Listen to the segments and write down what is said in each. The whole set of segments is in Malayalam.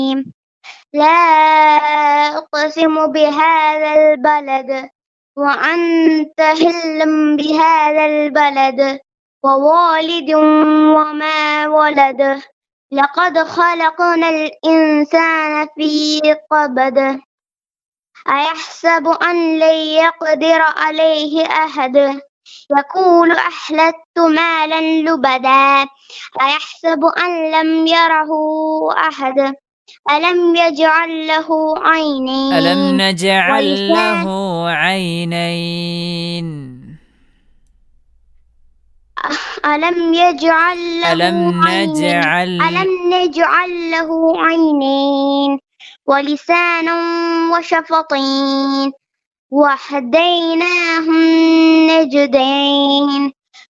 لا أقسم بهذا البلد وأنت حل بهذا البلد ووالد وما ولد لقد خلقنا الإنسان في قبد أيحسب أن لن يقدر عليه أحد يقول أحلت مالا لبدا أيحسب أن لم يره أحد ألم يجعل له عينين ألم نجعل ولسان- له عينين ألم يجعل له ألم عينين نجعل ألم نجعل له عينين ولسانا وشفتين وهديناه النجدين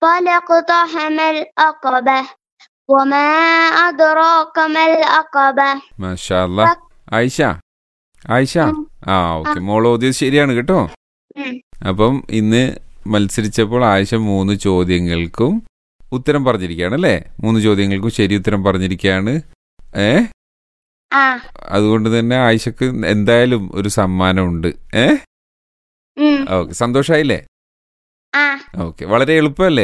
فلاقتحم العقبة وما أدراك ما العقبة മാഷാല്ല ആയിഷ ആയിഷ ഉം. ആ ഓക്കെ മോൾ ഓതിയത് ശരിയാണ് കേട്ടോ ഉം. അപ്പം ഇന്ന് മത്സരിച്ചപ്പോൾ ആയിഷ മൂന്ന് ചോദ്യങ്ങൾക്കും ഉത്തരം പറഞ്ഞിരിക്കുകയാണ് അല്ലേ മൂന്ന് ചോദ്യങ്ങൾക്കും ശരി ഉത്തരം പറഞ്ഞിരിക്കുകയാണ് ഏ ആ അതുകൊണ്ട് തന്നെ ആയിഷക്ക് എന്തായാലും ഒരു സമ്മാനമുണ്ട് ഏ ഉം, ഓക്കെ സന്തോഷായില്ലേ ആ ഓക്കെ വളരെ എളുപ്പമല്ലേ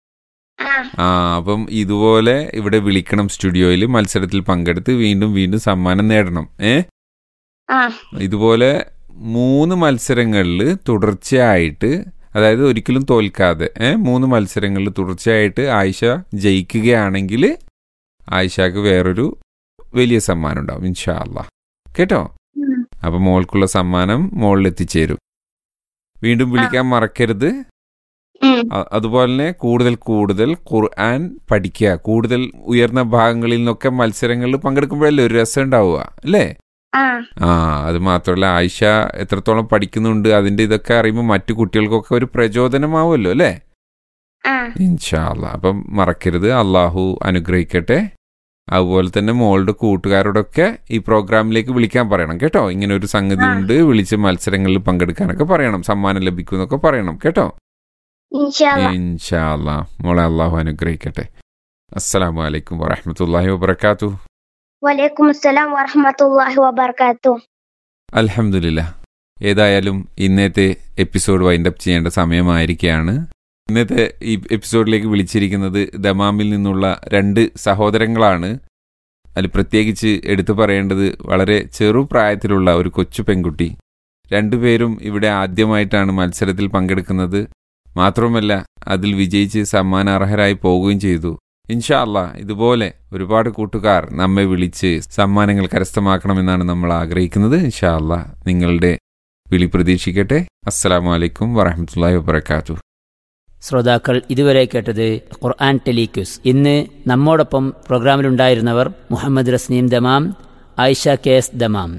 ആ ആ അപ്പം ഇതുപോലെ ഇവിടെ വിളിക്കണം സ്റ്റുഡിയോയിൽ മത്സരത്തിൽ പങ്കെടുത്ത് വീണ്ടും വീണ്ടും സമ്മാനം നേടണം ഏ ആ ഇതുപോലെ മൂന്ന് മത്സരങ്ങളിൽ തുടർച്ചയായിട്ട് അതായത് ഒരിക്കലും തോൽക്കാതെ ഏ മൂന്ന് മത്സരങ്ങളിൽ തുടർച്ചയായിട്ട് ആയിഷ ജയിക്കുകയാണെങ്കിൽ ആയിഷക്ക് വേറൊരു വലിയ സമ്മാനം ഉണ്ടാവും ഇൻഷാ അല്ലാ കേട്ടോ ഉം. അപ്പൊ മോൾക്കുള്ള സമ്മാനം മോളിൽ എത്തിച്ചേരും വീണ്ടും വിളിക്കാൻ മറക്കരുത് ഉം. അ- അതുപോലെ തന്നെ കൂടുതൽ കൂടുതൽ ഖുർആൻ പഠിക്കുക കൂടുതൽ ഉയർന്ന ഭാഗങ്ങളിൽ നിന്നൊക്കെ മത്സരങ്ങളിൽ പങ്കെടുക്കുമ്പോഴല്ലേ ഒരു രസം ഉണ്ടാവുക അല്ലേ ആ ആ അത് മാത്രമല്ല ആയിഷ എത്രത്തോളം പഠിക്കുന്നുണ്ട് അതിന്റെ ഇതൊക്കെ അറിയുമ്പോൾ മറ്റു കുട്ടികൾക്കൊക്കെ ഒരു പ്രചോദനമാവുമല്ലോ അല്ലേ ആ ഇൻഷാല്ല അപ്പം മറക്കരുത് അള്ളാഹു അനുഗ്രഹിക്കട്ടെ അതുപോലെ തന്നെ മോളുടെ കൂട്ടുകാരോടൊക്കെ ഈ പ്രോഗ്രാമിലേക്ക് വിളിക്കാൻ പറയണം കേട്ടോ ഇങ്ങനെ ഒരു സംഗതി ഉണ്ട് വിളിച്ച് മത്സരങ്ങളിൽ പങ്കെടുക്കാനൊക്കെ പറയണം സമ്മാനം ലഭിക്കും എന്നൊക്കെ പറയണം കേട്ടോ ഇൻഷാല്ല ഇൻഷാല്ല മോളെ അള്ളാഹു അനുഗ്രഹിക്കട്ടെ അസ്സലാമു അലൈക്കും വറഹമത്തല്ലാഹി വബർക്കാത്തു വലൈക്കും അസ്സലാം വറഹമത്തല്ലാഹി വബർക്കാത്തു അൽഹംദുലില്ല ഏതായാലും ഇന്നത്തെ എപ്പിസോഡ് വൈൻഡപ്പ് ചെയ്യേണ്ട സമയമായിരിക്കുകയാണ് ഇന്നത്തെ ഈ എപ്പിസോഡിലേക്ക് വിളിച്ചിരിക്കുന്നത് ദമാമിൽ നിന്നുള്ള രണ്ട് സഹോദരങ്ങളാണ് അതിൽ പ്രത്യേകിച്ച് എടുത്തു പറയേണ്ടത് വളരെ ചെറുപ്രായത്തിലുള്ള ഒരു കൊച്ചു പെൺകുട്ടി രണ്ടുപേരും ഇവിടെ ആദ്യമായിട്ടാണ് മത്സരത്തിൽ പങ്കെടുക്കുന്നത് മാത്രവുമല്ല അതിൽ വിജയിച്ച് സമ്മാനാർഹരായി പോവുകയും ചെയ്തു ഇൻഷാ അല്ലാ ഇതുപോലെ ഒരുപാട് കൂട്ടുകാർ നമ്മെ വിളിച്ച് സമ്മാനങ്ങൾ കരസ്ഥമാക്കണമെന്നാണ് നമ്മൾ ആഗ്രഹിക്കുന്നത് ഇൻഷാ അല്ലാ നിങ്ങളുടെ വിളി പ്രതീക്ഷിക്കട്ടെ അസ്സലാമു അലൈക്കും വറഹമത്തല്ലാഹി വബർക്കാത്തു ശ്രോതാക്കൾ ഇതുവരെ കേട്ടത് ഖുർആൻ ടെലിക്യൂസ് ഇന്ന് നമ്മോടൊപ്പം പ്രോഗ്രാമിലുണ്ടായിരുന്നവർ Muhammad Rasneem Dammam Ayisha K S Dammam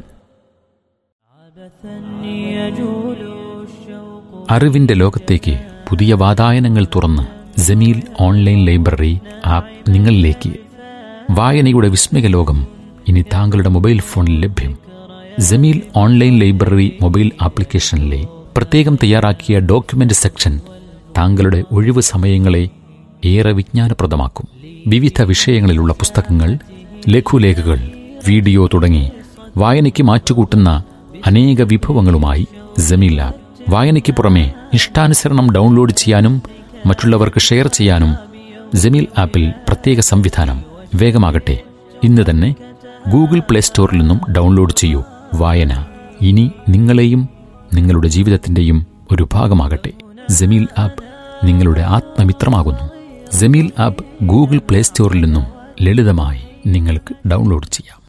അറിവിന്റെ ലോകത്തേക്ക് പുതിയ വാതായനങ്ങൾ തുറന്ന് ജമീൽ ഓൺലൈൻ ലൈബ്രറി ആപ്പ് നിങ്ങളിലേക്ക് വായനയുടെ വിസ്മയ ലോകം ഇനി താങ്കളുടെ മൊബൈൽ ഫോണിൽ ലഭ്യം ജമീൽ ഓൺലൈൻ ലൈബ്രറി മൊബൈൽ ആപ്ലിക്കേഷനിലെ പ്രത്യേകം തയ്യാറാക്കിയ ഡോക്യുമെന്റ് സെക്ഷൻ താങ്കളുടെ ഒഴിവ് സമയങ്ങളെ ഏറെ വിജ്ഞാനപ്രദമാക്കും വിവിധ വിഷയങ്ങളിലുള്ള പുസ്തകങ്ങൾ ലഘുലേഖകൾ വീഡിയോ തുടങ്ങി വായനയ്ക്ക് മാറ്റുകൂട്ടുന്ന അനേക വിഭവങ്ങളുമായി ജമീൽ ആപ്പ് വായനയ്ക്ക് പുറമെ ഇഷ്ടാനുസരണം ഡൗൺലോഡ് ചെയ്യാനും മറ്റുള്ളവർക്ക് ഷെയർ ചെയ്യാനും ജമീൽ ആപ്പിൽ പ്രത്യേക സംവിധാനം വേഗമാകട്ടെ ഇന്ന് തന്നെ ഗൂഗിൾ പ്ലേ സ്റ്റോറിൽ നിന്നും ഡൗൺലോഡ് ചെയ്യൂ വായന ഇനി നിങ്ങളെയും നിങ്ങളുടെ ജീവിതത്തിന്റെയും ഒരു ഭാഗമാകട്ടെ ജമീൽ ആപ്പ് നിങ്ങളുടെ ആത്മമിത്രമാകുന്നു ജമീൽ ആപ്പ് ഗൂഗിൾ പ്ലേ സ്റ്റോറിൽ നിന്നും ലളിതമായി നിങ്ങൾക്ക് ഡൗൺലോഡ് ചെയ്യാം